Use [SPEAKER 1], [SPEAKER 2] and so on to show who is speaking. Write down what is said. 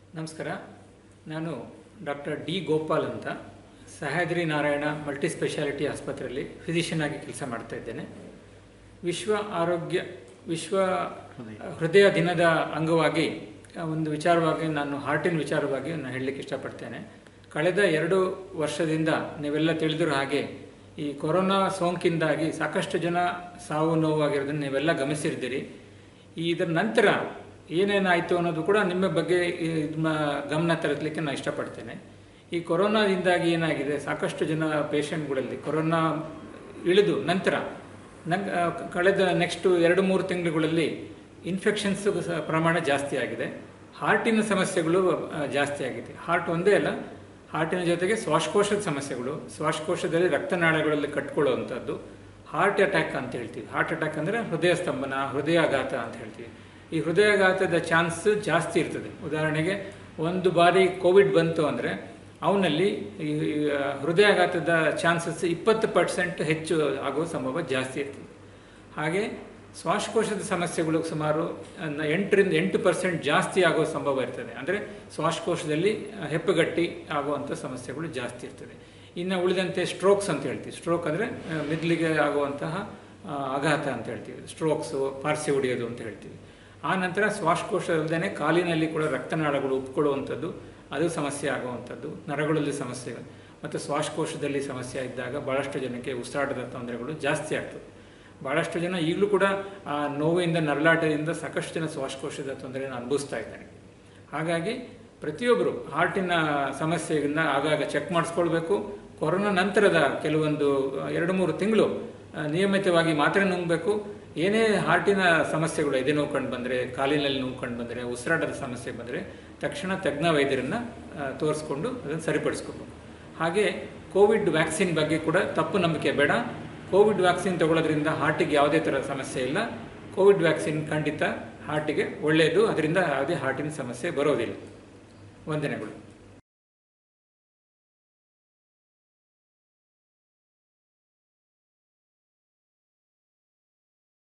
[SPEAKER 1] ನಮಸ್ಕಾರ ನಾನು doctor D Gopal ಅಂತ ಸಹ್ಯಾದ್ರಿ ನಾರಾಯಣ ಮಲ್ಟಿ ಸ್ಪೆಷಾಲಿಟಿ ಆಸ್ಪತ್ರೆಯಲ್ಲಿ ಫಿಸಿಷಿಯನ್ ಆಗಿ ಕೆಲಸ ಮಾಡ್ತಾ ಇದ್ದೇನೆ ವಿಶ್ವ ಆರೋಗ್ಯ ವಿಶ್ವ ಹೃದಯ ದಿನದ ಅಂಗವಾಗಿ ಆ, ಒಂದು ವಿಚಾರವಾಗಿ ನಾನು ಹಾರ್ಟಿನ ವಿಚಾರವಾಗಿ ನಾನು ಹೇಳಲಿಕ್ಕೆ ಇಷ್ಟಪಡ್ತೇನೆ ಕಳೆದ ಎರಡು ವರ್ಷದಿಂದ ನೀವೆಲ್ಲ ತಿಳಿದಿರೋ ಹಾಗೆ ಈ ಕೊರೋನಾ ಸೋಂಕಿಂದಾಗಿ ಸಾಕಷ್ಟು ಜನ ಸಾವು ನೋವಾಗಿರೋದನ್ನು ನೀವೆಲ್ಲ ಗಮನಿಸಿರ್ತೀರಿ ಈ ಇದರ ನಂತರ ಏನೇನಾಯಿತು ಅನ್ನೋದು ಕೂಡ ನಿಮ್ಮ ಬಗ್ಗೆ ಈ ಇದನ್ನ ಗಮನ ತರಲಿಕ್ಕೆ ನಾನು ಇಷ್ಟಪಡ್ತೇನೆ ಈ ಕೊರೋನಾದಿಂದಾಗಿ ಏನಾಗಿದೆ ಸಾಕಷ್ಟು ಜನ ಪೇಷಂಟ್ಗಳಲ್ಲಿ ಕೊರೋನಾ ಇಳಿದು ನಂತರ ನಂಗೆ ಆ, ಕಳೆದ ನೆಕ್ಸ್ಟ್ ಎರಡು ಮೂರು ತಿಂಗಳುಗಳಲ್ಲಿ ಇನ್ಫೆಕ್ಷನ್ಸ್ ಪ್ರಮಾಣ ಜಾಸ್ತಿ ಆಗಿದೆ ಹಾರ್ಟಿನ ಸಮಸ್ಯೆಗಳು ಆ, ಜಾಸ್ತಿ ಆಗಿದೆ ಹಾರ್ಟ್ ಒಂದೇ ಅಲ್ಲ ಹಾರ್ಟಿನ ಜೊತೆಗೆ ಶ್ವಾಸಕೋಶದ ಸಮಸ್ಯೆಗಳು ಶ್ವಾಸಕೋಶದಲ್ಲಿ ರಕ್ತನಾಳಗಳಲ್ಲಿ ಕಟ್ಕೊಳ್ಳುವಂಥದ್ದು ಹಾರ್ಟ್ ಅಟ್ಯಾಕ್ ಅಂತ ಹೇಳ್ತೀವಿ ಹಾರ್ಟ್ ಅಟ್ಯಾಕ್ ಅಂದರೆ ಹೃದಯ ಸ್ತಂಭನ ಹೃದಯಾಘಾತ ಅಂತ ಹೇಳ್ತೀವಿ ಈ ಹೃದಯಾಘಾತದ ಚಾನ್ಸ್ ಜಾಸ್ತಿ ಇರ್ತದೆ ಉದಾಹರಣೆಗೆ ಒಂದು ಬಾರಿ ಕೋವಿಡ್ ಬಂತು ಅಂದರೆ ಅವನಲ್ಲಿ ಈ ಈ, ಆ, ಹೃದಯಾಘಾತದ ಚಾನ್ಸಸ್ ಇಪ್ಪತ್ತು ಪರ್ಸೆಂಟ್ ಹೆಚ್ಚು ಆಗುವ ಸಂಭವ ಜಾಸ್ತಿ ಇರ್ತದೆ ಹಾಗೆ ಶ್ವಾಸಕೋಶದ ಸಮಸ್ಯೆಗಳು ಸುಮಾರು ಅನ್ನ ಎಂಟರಿಂದ ಎಂಟು ಪರ್ಸೆಂಟ್ ಜಾಸ್ತಿ ಆಗುವ ಸಂಭವ ಇರ್ತದೆ ಅಂದರೆ ಶ್ವಾಸಕೋಶದಲ್ಲಿ ಆ, ಹೆಪ್ಪುಗಟ್ಟಿ ಆಗುವಂಥ ಸಮಸ್ಯೆಗಳು ಜಾಸ್ತಿ ಇರ್ತದೆ ಇನ್ನು ಉಳಿದಂತೆ ಸ್ಟ್ರೋಕ್ಸ್ ಅಂತ ಹೇಳ್ತೀವಿ ಸ್ಟ್ರೋಕ್ ಅಂದರೆ ಮಿದ್ಲಿಗೆ ಆಗುವಂತಹ ಆ, ಆಘಾತ ಅಂತ ಹೇಳ್ತೀವಿ ಸ್ಟ್ರೋಕ್ಸು ಪಾರ್ಸಿ ಹೊಡೆಯೋದು ಅಂತ ಹೇಳ್ತೀವಿ ಆ ನಂತರ ಶ್ವಾಸಕೋಶ ಅಲ್ಲದೆ ಕಾಲಿನಲ್ಲಿ ಕೂಡ ರಕ್ತನಾಳಗಳು ಉಪ್ಕೊಳ್ಳುವಂಥದ್ದು ಅದು ಸಮಸ್ಯೆ ಆಗುವಂಥದ್ದು ನರಗಳಲ್ಲಿ ಸಮಸ್ಯೆ ಮತ್ತು ಶ್ವಾಸಕೋಶದಲ್ಲಿ ಸಮಸ್ಯೆ ಇದ್ದಾಗ ಭಾಳಷ್ಟು ಜನಕ್ಕೆ ಉಸಿರಾಟದ ತೊಂದರೆಗಳು ಜಾಸ್ತಿ ಆಗ್ತದೆ ಭಾಳಷ್ಟು ಜನ ಈಗಲೂ ಕೂಡ ಆ ನೋವಿಂದ ನರಳಾಟದಿಂದ ಸಾಕಷ್ಟು ಜನ ಶ್ವಾಸಕೋಶದ ತೊಂದರೆಯನ್ನು ಅನುಭವಿಸ್ತಾ ಇದ್ದಾರೆ ಹಾಗಾಗಿ ಪ್ರತಿಯೊಬ್ಬರು ಹಾರ್ಟಿನ ಸಮಸ್ಯೆಯಿಂದ ಆಗಾಗ ಚೆಕ್ ಮಾಡಿಸ್ಕೊಳ್ಬೇಕು ಕೊರೋನಾ ನಂತರದ ಕೆಲವೊಂದು ಆ, ಎರಡು ಮೂರು ತಿಂಗಳು ಆ, ನಿಯಮಿತವಾಗಿ ಮಾತ್ರೆ ನುಂಗಬೇಕು ಏನೇ ಹಾರ್ಟಿನ ಸಮಸ್ಯೆಗಳು ಎದೆ ನೋವು ಕಂಡು ಬಂದರೆ ಕಾಲಿನಲ್ಲಿ ನೋವು ಕಂಡು ಬಂದರೆ ಉಸಿರಾಟದ ಸಮಸ್ಯೆ ಬಂದರೆ ತಕ್ಷಣ ತಜ್ಞ ವೈದ್ಯರನ್ನು ತೋರಿಸ್ಕೊಂಡು ಅದನ್ನು ಸರಿಪಡಿಸ್ಕೋಬೇಕು ಹಾಗೆ ಕೋವಿಡ್ ವ್ಯಾಕ್ಸಿನ್ ಬಗ್ಗೆ ಕೂಡ ತಪ್ಪು ನಂಬಿಕೆ ಬೇಡ ಕೋವಿಡ್ ವ್ಯಾಕ್ಸಿನ್ ತಗೊಳ್ಳೋದ್ರಿಂದ ಹಾರ್ಟಿಗೆ ಯಾವುದೇ ಥರ ಸಮಸ್ಯೆ ಇಲ್ಲ ಕೋವಿಡ್ ವ್ಯಾಕ್ಸಿನ್ ಖಂಡಿತ ಹಾರ್ಟಿಗೆ ಒಳ್ಳೆಯದು ಅದರಿಂದ ಯಾವುದೇ ಹಾರ್ಟಿನ ಸಮಸ್ಯೆ ಬರೋದಿಲ್ಲ ವಂದನೆಗಳು